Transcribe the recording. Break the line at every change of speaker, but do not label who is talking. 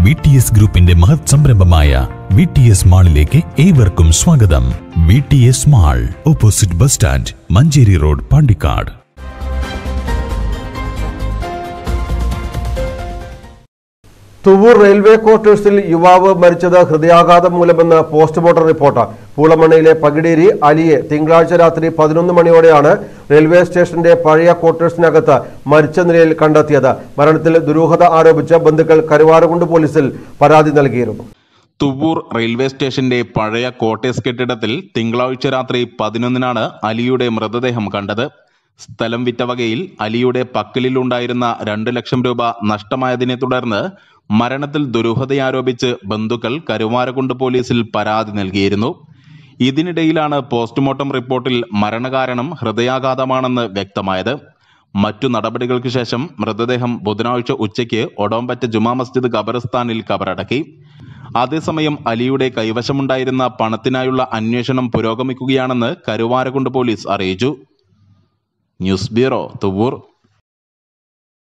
V T S ഗ്രൂപ്പിന്റെ മഹത് സംരംഭമായ വി ടി എസ് മാളിലേക്ക് ഏവർക്കും സ്വാഗതം V T S mall opposite bus stand Manjeri road Pandikkad
Thuvvur railway ക്വാർട്ടേഴ്സിൽ യുവാവ് മരിച്ചത് ഹൃദയാഘാതം മൂലമെന്ന് പോസ്റ്റ്മോർട്ടം റിപ്പോർട്ട് പൂളമണ്ണയിലെ പകിടേരി അലിയെ തിങ്കളാഴ്ച രാത്രി പതിനൊന്ന് മണിയോടെയാണ് റെയിൽവേ സ്റ്റേഷന്റെ പഴയ ക്വാർട്ടേഴ്സിനകത്ത് മരിച്ച നിലയിൽ കണ്ടെത്തിയത് മരണത്തിൽ ദുരൂഹത ആരോപിച്ച് ബന്ധുക്കൾ കരുവാരകുണ്ട് പോലീസിൽ പരാതി നൽകിയിരുന്നു
തുവൂർ റെയിൽവേ സ്റ്റേഷന്റെ പഴയ കോട്ടേഴ്സ് കെട്ടിടത്തിൽ തിങ്കളാഴ്ച രാത്രി പതിനൊന്നിനാണ് അലിയുടെ മൃതദേഹം കണ്ടത് സ്ഥലം വിറ്റ വകയിൽ അലിയുടെ പക്കലിലുണ്ടായിരുന്ന രണ്ട് ലക്ഷം രൂപ നഷ്ടമായതിനെ തുടർന്ന് മരണത്തിൽ ദുരൂഹതയാരോപിച്ച് ബന്ധുക്കൾ കരുവാരകുണ്ട് പോലീസിൽ പരാതി നൽകിയിരുന്നു ഇതിനിടയിലാണ് പോസ്റ്റ്മോർട്ടം റിപ്പോർട്ടിൽ മരണകാരണം ഹൃദയാഘാതമാണെന്ന് വ്യക്തമായത് മറ്റു നടപടികൾക്ക് ശേഷം മൃതദേഹം ബുധനാഴ്ച ഉച്ചയ്ക്ക് ഒടോമ്പറ്റ ജുമാ മസ്ജിദ് ഖബറിസ്ഥാനിൽ കബറടക്കി അതേസമയം അലിയുടെ കൈവശമുണ്ടായിരുന്ന പണത്തിനായുള്ള അന്വേഷണം പുരോഗമിക്കുകയാണെന്ന് കരുവാരകുണ്ട് പോലീസ് അറിയിച്ചു ന്യൂസ് ബ്യൂറോ തുവൂർ